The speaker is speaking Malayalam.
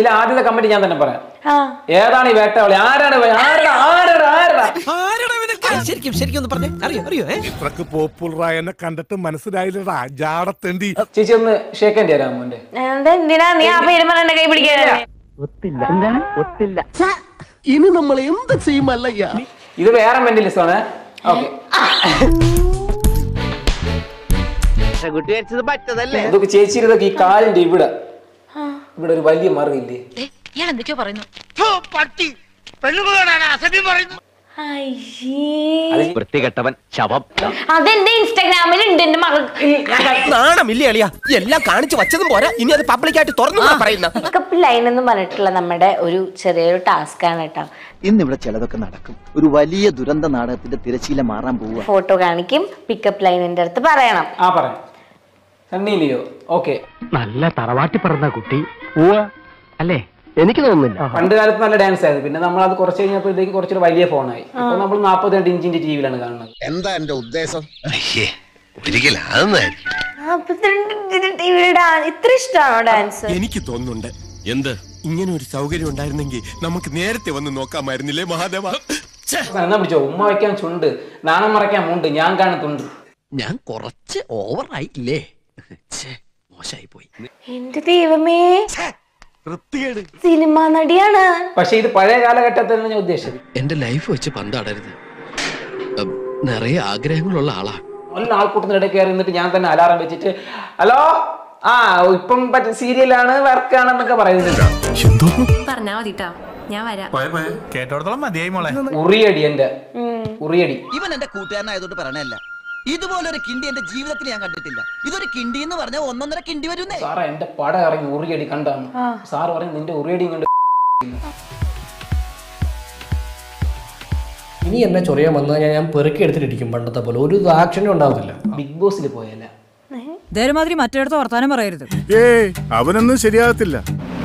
ഇതിൽ ആദ്യത്തെ കമന്റ് ഞാൻ തന്നെ പറയാം ആ ഏതാണ് ഈ വേട്ടവളി ആരാണ് ഇവൻ? ആരടാ ആരടാ ആരടാ ശരിക്കും ശരിക്കും ഒന്ന് പറഞ്ഞേ അറിയോ അറിയോ ഏ? ഇത്രക്ക് പോപ്പുലറായ എന്നെ കണ്ടിട്ട് മനസ്സിലായില്ലടാ ജാടത്തേണ്ടി ചേച്ചി ഒന്ന് ഷേക്കാൻ തരാം മോന്റെ എന്താ എന്തിനാ നീ ആ പേര് പറഞ്ഞ കൈ പിടിക്കാനല്ലേ ഇനി നമ്മൾ എന്ത് ചെയ്യുമല്ലയ്യ ഇത് വേറെ മെന്റലിസ്റ്റ് ആണ് ഓക്കെ കുട്ടി വെച്ചത് പറ്റതല്ലേ ഇതൊക്കെ ചേച്ചിയുടെ ഇതൊക്കെ ഈ കാലിന്റെ ഇവിടെ ഇവിടെ ഒരു വലിയ മറിയില്ലേ ഇയാൾ എന്തൊക്കെയോ പറയുന്നു പട്ടി പെണ്ണുകളാണ് അസഭ്യം പറയുന്നു അയ്യേ വൃത്തികെട്ടവൻ ശവം അതെന്റെ ഇൻസ്റ്റാഗ്രാമിൽ ഉണ്ട് എന്റെ മകൾ നാണമില്ലേ അളിയാ എല്ലാം കാണിച്ചു വച്ചതും പോരാ ഇനി അത് പബ്ലിക്കായിട്ട് തുറന്നു പറയുന്ന പിക്കപ്പ് ലൈൻ എന്ന് പറഞ്ഞിട്ടുള്ള നമ്മുടെ ഒരു ചെറിയൊരു ടാസ്ക് ആണ് കേട്ടോ ഇന്നിവിടെ ചിലതൊക്കെ നടക്കും ഒരു വലിയ ദുരന്ത നാടകത്തിന്റെ തിരശീല മാറാൻ പോവുക ഫോട്ടോ കാണിക്കും പിക്കപ്പ് ലൈനിന്റെ അടുത്ത് പറയണം ആ പറയാം സണ്ണിയില്ലയോ ഓക്കെ നല്ല തറവാട്ടി പറഞ്ഞ കുട്ടി അല്ലേ എനിക്ക് തോന്നുന്നില്ല പണ്ട് കാലത്ത് നല്ല ഡാൻസ് ആയിരുന്നു പിന്നെ നമ്മൾ അത് കുറച്ച് കഴിഞ്ഞപ്പോഴത്തേക്ക് കുറച്ചൊരു വലിയ ഫോണായി ഇപ്പൊ നമ്മൾ നാൽപ്പത്തിരണ്ട് ഇഞ്ചിന്റെ ടി വിയിലാണ് കാണുന്നത് എന്താ എന്റെ ഉദ്ദേശം ഇത്ര ഇഷ്ടമാണോ ഡാൻസ് എനിക്ക് തോന്നുന്നുണ്ട് എന്ത് ഇങ്ങനെ ഒരു സൗകര്യം ഉണ്ടായിരുന്നെങ്കിൽ നമുക്ക് നേരത്തെ വന്ന് നോക്കാമായിരുന്നില്ലേ മഹാദേവ എന്നാ പിടിച്ചോ ഉമ്മ വയ്ക്കാൻ ചുണ്ട് നാണം മറയ്ക്കാൻ മുണ്ട് ഞാൻ കാണത്തുണ്ട് ഞാൻ കുറച്ച് ഓവർ ആയില്ലേ മോശമായി പോയി എന്റെ ദൈവമേ സിനിമ നടിയാണ് പക്ഷെ ഇത് പഴയ കാലഘട്ടത്തിൽ ഞാൻ ഉദ്ദേശിച്ചത് എന്റെ ലൈഫ് വെച്ച് പന്താടരുത് ഉം, നിറയെ ആഗ്രഹങ്ങളുള്ള ആളാ നല്ല ആൾക്കൂട്ടത്തിനിടയിൽ കയറി നിന്നിട്ട് ഞാൻ തന്നെ അലാറം വെച്ചിട്ട് ഹലോ ആ ഇപ്പം പറ്റ സീരിയലാണ് വർക്കാണെന്നൊക്കെ പറയുന്നുണ്ട് പറഞ്ഞാ മതിട്ടാ ഞാൻ വരാം കേട്ടോടത്തോളം മതിയായി മോളെ ഉറിയടി എന്റെ ഉറിയടി ഇവൻ എന്റെ കൂട്ടുകാരനായതുകൊണ്ട് പറയണല്ല ഇതുപോലൊരു കിണ്ടി എന്റെ ജീവിതത്തിൽ ഞാൻ കണ്ടിട്ടില്ല ഇതൊരു കിണ്ടി എന്ന് പറഞ്ഞാൽ ഒന്നൊന്നര കിണ്ടി വരുന്നേ സാറേ എന്റെ പട ഇറങ്ങി ഉറിയടി കണ്ടാണ് സാറ് പറഞ്ഞു നിന്റെ ഉറിയടിയും കണ്ട് ഇനി എന്നെ ചൊറിയാൻ വന്നു കഴിഞ്ഞാൽ ഞാൻ പെറുക്കി എടുത്തിട്ടിരിക്കും പണ്ടത്തെ പോലെ ഒരു ആക്ഷനും ഉണ്ടാവത്തില്ല ബിഗ് ബോസിൽ പോയല്ല ഇതേമാതിരി മറ്റേടത്ത് വർത്താനം പറയരുത് ഏയ് അവനൊന്നും ശരിയാകത്തില്ല